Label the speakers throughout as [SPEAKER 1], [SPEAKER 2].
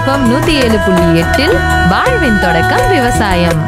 [SPEAKER 1] FM நூத்தி ஏழு புள்ளி எட்டில் வாழ்வின் தொடக்கம் விவசாயம்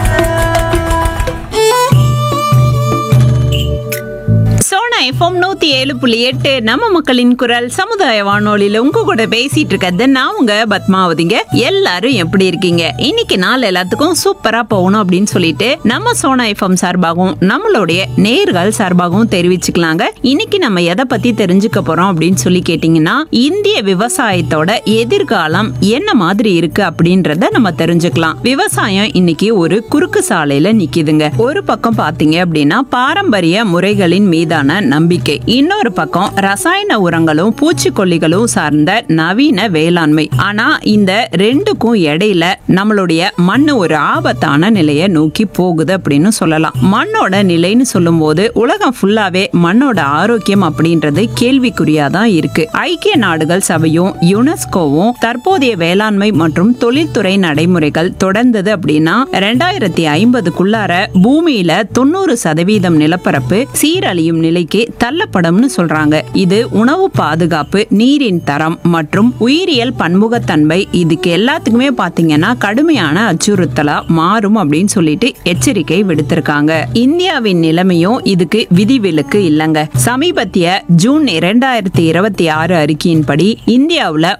[SPEAKER 2] சோனா எஃப்எம் நூத்தி ஏழு புள்ளி எட்டு நம்ம மக்களின் குரல் சமுதாய வானொலியில உங்க கூட பேசிட்டு இருக்கிறது நான் உங்க பத்மாவதிங்க எல்லாரும் எப்படி இருக்கீங்க இன்னைக்கு நாள் எல்லாத்துக்கும் சூப்பரா போகணும் அப்படின்னு சொல்லிட்டு நம்ம சோனா எஃப்எம் சார்பாகவும் நம்மளுடைய நேர்கள் சார்பாகவும் தெரிவிச்சுக்கலாங்க இன்னைக்கு நம்ம எதை பத்தி தெரிஞ்சுக்க போறோம் அப்படின்னு சொல்லி கேட்டீங்கன்னா இந்திய விவசாயத்தோட எதிர்காலம் என்ன மாதிரி இருக்கு அப்படின்றத நம்ம தெரிஞ்சுக்கலாம் விவசாயம் இன்னைக்கு ஒரு குறுக்கு சாலையில நிக்குதுங்க ஒரு பக்கம் பாத்தீங்க அப்படின்னா பாரம்பரிய முறைகளின் மீதான நம்பிக்கை இன்னொரு பக்கம் ரசாயன உரங்களும் பூச்சிக்கொல்லிகளும் சார்ந்த நவீன வேளாண்மை ஆனா இந்த ரெண்டுக்கும் இடையில நம்மளுடைய மண் ஒரு ஆபத்தான நிலையை நோக்கி போகுது அப்படின்னு சொல்லலாம் மண்ணோட நிலைன்னு சொல்லும்போது உலகம் ஃபுல்லாவே மண்ணோட ஆரோக்கியம் அப்படின்றது கேள்விக்குறியா தான் இருக்கு ஐக்கிய நாடுகள் சபையும் யுனெஸ்கோவும் தற்போதைய வேளாண்மை மற்றும் தொழில்துறை நடைமுறைகள் தொடர்ந்தது அப்படின்னா ரெண்டாயிரத்தி ஐம்பதுக்குள்ளார பூமியில தொண்ணூறு சதவீதம் நிலப்பரப்பு சீரழியும் நிலைக்கு தள்ளப்படும்னு சொல்றாங்க இது உணவு பாதுகாப்பு நீரின் தரம் மற்றும் உயிரியல் பன்முகத்தன்மை இதுக்கு எல்லாத்துக்குமே பாத்தீங்கன்னா கடுமையான அச்சுறுத்தலா மாறும் அப்படின்னு சொல்லிட்டு எச்சரிக்கை விடுத்திருக்காங்க இந்தியாவின் நிலைமையும் இதுக்கு விதிவிலக்கு இல்லைங்க சமீபத்திய ஜூன் இரண்டாயிரத்தி இருபத்தி ஆறு அறிக்கையின்படி இந்தியாவுல